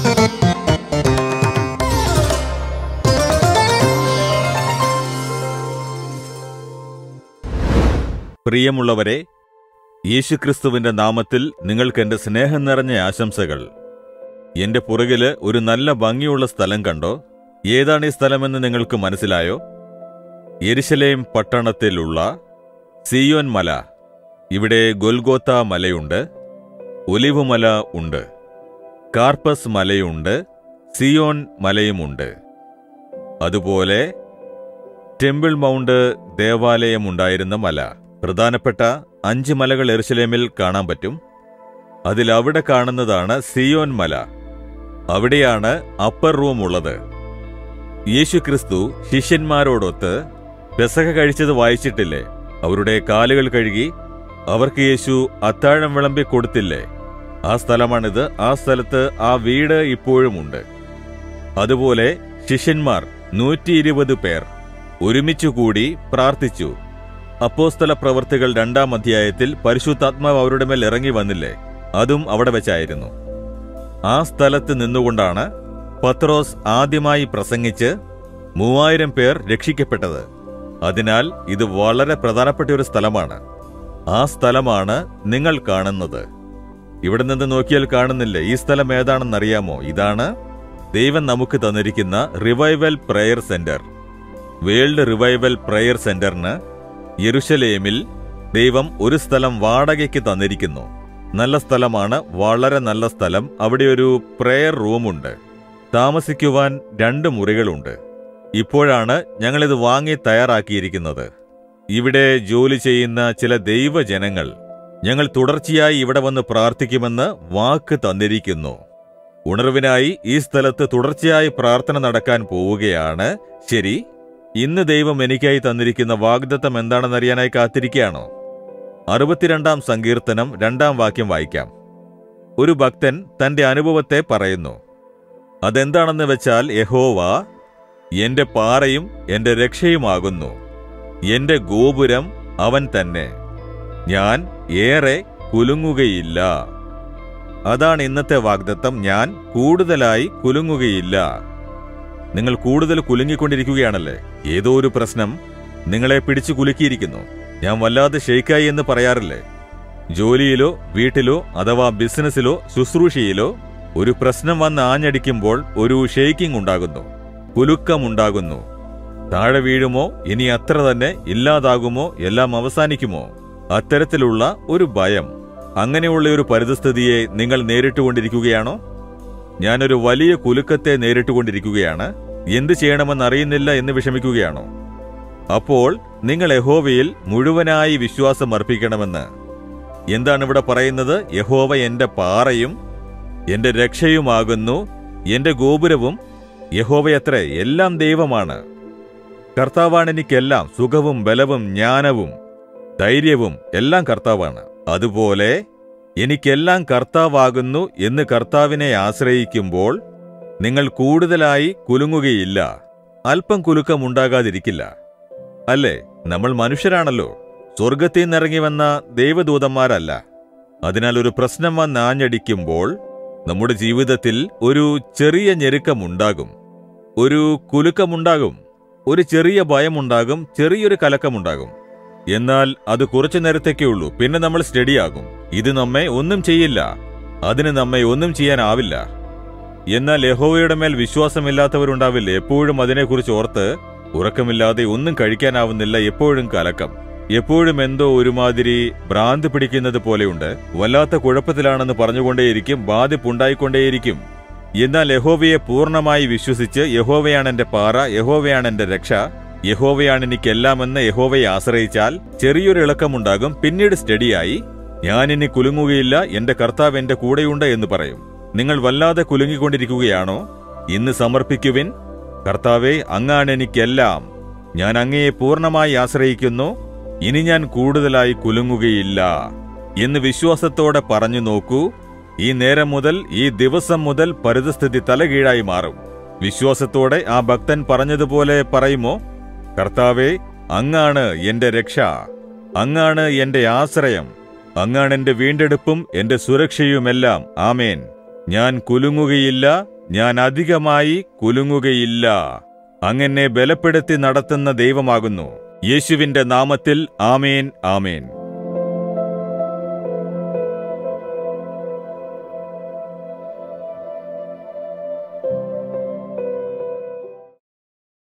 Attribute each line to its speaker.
Speaker 1: പ്രിയമുള്ളവരെ യേശുക്രിസ്തുവിന്റെ നാമത്തിൽ നിങ്ങൾക്ക് എന്റെ സ്നേഹം നിറഞ്ഞ ആശംസകൾ എന്റെ പുറകില് ഒരു നല്ല ഭംഗിയുള്ള സ്ഥലം കണ്ടോ ഏതാണ് ഈ സ്ഥലമെന്ന് നിങ്ങൾക്ക് മനസ്സിലായോ യെരുശലേം പട്ടണത്തിലുള്ള സിയോൻ മല ഇവിടെ ഗൊൽഗോത്ത മലയുണ്ട് ഒലിവ് മല ഉണ്ട് കാർപ്പസ് മലയുണ്ട് സിയോൻ മലയുമുണ്ട് അതുപോലെ ടെമ്പിൾ മൗണ്ട് ദേവാലയമുണ്ടായിരുന്ന മല പ്രധാനപ്പെട്ട അഞ്ച് മലകൾ എറുശലേമിൽ കാണാൻ പറ്റും അതിൽ അവിടെ കാണുന്നതാണ് സിയോൻ മല അവിടെയാണ് അപ്പർ റൂം ഉള്ളത് യേശു ക്രിസ്തു ശിഷ്യന്മാരോടൊത്ത് പെസക കഴിച്ചത് വായിച്ചിട്ടില്ലേ അവരുടെ കാലുകൾ കഴുകി അവർക്ക് യേശു അത്താഴം വിളമ്പി കൊടുത്തില്ലേ ആ സ്ഥലമാണിത് ആ സ്ഥലത്ത് ആ വീട് ഇപ്പോഴുമുണ്ട് അതുപോലെ ശിഷ്യന്മാർ നൂറ്റി ഇരുപത് പേർ ഒരുമിച്ചുകൂടി പ്രാർത്ഥിച്ചു അപ്പോസ്തല പ്രവർത്തികൾ രണ്ടാം അധ്യായത്തിൽ പരിശുദ്ധാത്മാവ് അവരുടെ മേൽ ഇറങ്ങി വന്നില്ലേ അതും അവിടെ വെച്ചായിരുന്നു ആ സ്ഥലത്ത് നിന്നുകൊണ്ടാണ് പത്രോസ് ആദ്യമായി പ്രസംഗിച്ച് മൂവായിരം പേർ രക്ഷിക്കപ്പെട്ടത് അതിനാൽ ഇത് വളരെ പ്രധാനപ്പെട്ട ഒരു സ്ഥലമാണ് ആ സ്ഥലമാണ് നിങ്ങൾ കാണുന്നത് ഇവിടെ നിന്ന് നോക്കിയാൽ കാണുന്നില്ലേ ഈ സ്ഥലം ഏതാണെന്നറിയാമോ ഇതാണ് ദൈവം നമുക്ക് തന്നിരിക്കുന്ന revival prayer centre world revival prayer സെന്ററിന് യെരുശലേമിൽ ദൈവം ഒരു സ്ഥലം വാടകയ്ക്ക് തന്നിരിക്കുന്നു നല്ല സ്ഥലമാണ് വളരെ നല്ല സ്ഥലം അവിടെ ഒരു പ്രയർ റൂമുണ്ട് താമസിക്കുവാൻ രണ്ട് മുറികളുണ്ട് ഇപ്പോഴാണ് ഞങ്ങളിത് വാങ്ങി തയ്യാറാക്കിയിരിക്കുന്നത് ഇവിടെ ജോലി ചെയ്യുന്ന ചില ദൈവജനങ്ങൾ ഞങ്ങൾ തുടർച്ചയായി ഇവിടെ വന്ന് പ്രാർത്ഥിക്കുമെന്ന് വാക്ക് തന്നിരിക്കുന്നു ഉണർവിനായി ഈ സ്ഥലത്ത് തുടർച്ചയായി പ്രാർത്ഥന നടക്കാൻ പോവുകയാണ് ശരി ഇന്ന് ദൈവം എനിക്കായി തന്നിരിക്കുന്ന വാഗ്ദത്തം എന്താണെന്നറിയാനായി കാത്തിരിക്കുകയാണോ അറുപത്തിരണ്ടാം സങ്കീർത്തനം രണ്ടാം വാക്യം വായിക്കാം ഒരു ഭക്തൻ തന്റെ അനുഭവത്തെ പറയുന്നു അതെന്താണെന്ന് വെച്ചാൽ യഹോവ എന്റെ പാറയും എന്റെ രക്ഷയുമാകുന്നു എന്റെ ഗോപുരം അവൻ തന്നെ ഞാൻ ഏറെ കുലുങ്ങുകയില്ല അതാണ് ഇന്നത്തെ വാഗ്ദത്തം ഞാൻ കൂടുതലായി കുലുങ്ങുകയില്ല നിങ്ങൾ കൂടുതൽ കുലുങ്ങിക്കൊണ്ടിരിക്കുകയാണല്ലേ ഏതോ ഒരു പ്രശ്നം നിങ്ങളെ പിടിച്ചു കുലുക്കിയിരിക്കുന്നു ഞാൻ വല്ലാതെ ഷെയ്ക്കായി എന്ന് പറയാറില്ലേ ജോലിയിലോ വീട്ടിലോ അഥവാ ബിസിനസ്സിലോ ശുശ്രൂഷയിലോ ഒരു പ്രശ്നം വന്ന് ആഞ്ഞടിക്കുമ്പോൾ ഒരു ഷെയ്ക്കിംഗ് ഉണ്ടാകുന്നു കുലുക്കമുണ്ടാകുന്നു താഴെ വീഴുമോ ഇനി അത്ര തന്നെ ഇല്ലാതാകുമോ എല്ലാം അവസാനിക്കുമോ അത്തരത്തിലുള്ള ഒരു ഭയം അങ്ങനെയുള്ള ഒരു പരിതസ്ഥിതിയെ നിങ്ങൾ നേരിട്ടുകൊണ്ടിരിക്കുകയാണോ ഞാനൊരു വലിയ കുലുക്കത്തെ നേരിട്ടുകൊണ്ടിരിക്കുകയാണ് എന്തു ചെയ്യണമെന്ന് അറിയുന്നില്ല എന്ന് വിഷമിക്കുകയാണോ അപ്പോൾ നിങ്ങൾ യഹോവയിൽ മുഴുവനായി വിശ്വാസം അർപ്പിക്കണമെന്ന് എന്താണ് ഇവിടെ പറയുന്നത് യഹോവ എന്റെ പാറയും എന്റെ രക്ഷയുമാകുന്നു എന്റെ ഗോപുരവും യഹോവയത്രേ എല്ലാം ദൈവമാണ് കർത്താവാണ് എനിക്കെല്ലാം സുഖവും ബലവും ജ്ഞാനവും ധൈര്യവും എല്ലാം കർത്താവാണ് അതുപോലെ എനിക്കെല്ലാം കർത്താവാകുന്നു എന്ന് കർത്താവിനെ ആശ്രയിക്കുമ്പോൾ നിങ്ങൾ കൂടുതലായി കുലുങ്ങുകയില്ല അല്പം കുലുക്കമുണ്ടാകാതിരിക്കില്ല അല്ലേ നമ്മൾ മനുഷ്യരാണല്ലോ സ്വർഗത്തിൽ നിന്നിറങ്ങി വന്ന ദൈവദൂതന്മാരല്ല അതിനാൽ ഒരു പ്രശ്നം വന്ന് ആഞ്ഞടിക്കുമ്പോൾ നമ്മുടെ ജീവിതത്തിൽ ഒരു ചെറിയ ഞെരുക്കമുണ്ടാകും ഒരു കുലുക്കമുണ്ടാകും ഒരു ചെറിയ ഭയമുണ്ടാകും ചെറിയൊരു കലക്കമുണ്ടാകും എന്നാൽ അത് കുറച്ചു നേരത്തേക്കേ ഉള്ളൂ പിന്നെ നമ്മൾ സ്റ്റഡിയാകും ഇത് നമ്മെ ഒന്നും ചെയ്യില്ല അതിന് നമ്മെ ഒന്നും ചെയ്യാനാവില്ല എന്നാൽ യഹോവയുടെ മേൽ വിശ്വാസമില്ലാത്തവരുണ്ടാവില്ല എപ്പോഴും അതിനെക്കുറിച്ച് ഓർത്ത് ഉറക്കമില്ലാതെ ഒന്നും കഴിക്കാനാവുന്നില്ല എപ്പോഴും കലക്കം എപ്പോഴും എന്തോ ഒരുമാതിരി ഭ്രാന്ത് പിടിക്കുന്നത് പോലെയുണ്ട് വല്ലാത്ത കുഴപ്പത്തിലാണെന്ന് പറഞ്ഞുകൊണ്ടേയിരിക്കും ബാധിപ്പുണ്ടായിക്കൊണ്ടേയിരിക്കും എന്നാൽ യഹോവയെ പൂർണ്ണമായി വിശ്വസിച്ച് യഹോവയാണ് എന്റെ പാറ യഹോവയാണ് എന്റെ രക്ഷ യഹോവയാണ് എനിക്കെല്ലാമെന്ന് യഹോവയെ ആശ്രയിച്ചാൽ ചെറിയൊരു ഇളക്കമുണ്ടാകും പിന്നീട് സ്റ്റഡിയായി ഞാനിനി കുലുങ്ങുകയില്ല എന്റെ കർത്താവ് എന്റെ കൂടെയുണ്ട് എന്ന് പറയും നിങ്ങൾ വല്ലാതെ കുലുങ്ങിക്കൊണ്ടിരിക്കുകയാണോ ഇന്ന് സമർപ്പിക്കുവിൻ കർത്താവെ അങ്ങാണ് എനിക്കെല്ലാം ഞാൻ അങ്ങയെ പൂർണ്ണമായി ആശ്രയിക്കുന്നു ഇനി ഞാൻ കൂടുതലായി കുലുങ്ങുകയില്ല എന്ന് വിശ്വാസത്തോടെ പറഞ്ഞു നോക്കൂ ഈ നേരം മുതൽ ഈ ദിവസം മുതൽ പരിതസ്ഥിതി തലകീഴായി മാറും വിശ്വാസത്തോടെ ആ ഭക്തൻ പറഞ്ഞതുപോലെ പറയുമോ കർത്താവെ അങ്ങാണ് എന്റെ രക്ഷ അങ്ങാണ് എന്റെ ആശ്രയം അങ്ങാണ് എന്റെ വീണ്ടെടുപ്പും എന്റെ സുരക്ഷയുമെല്ലാം ആമേൻ ഞാൻ കുലുങ്ങുകയില്ല ഞാൻ അധികമായി കുലുങ്ങുകയില്ല അങ്ങനെ ബലപ്പെടുത്തി നടത്തുന്ന ദൈവമാകുന്നു യേശുവിന്റെ നാമത്തിൽ ആമേൻ ആമേൻ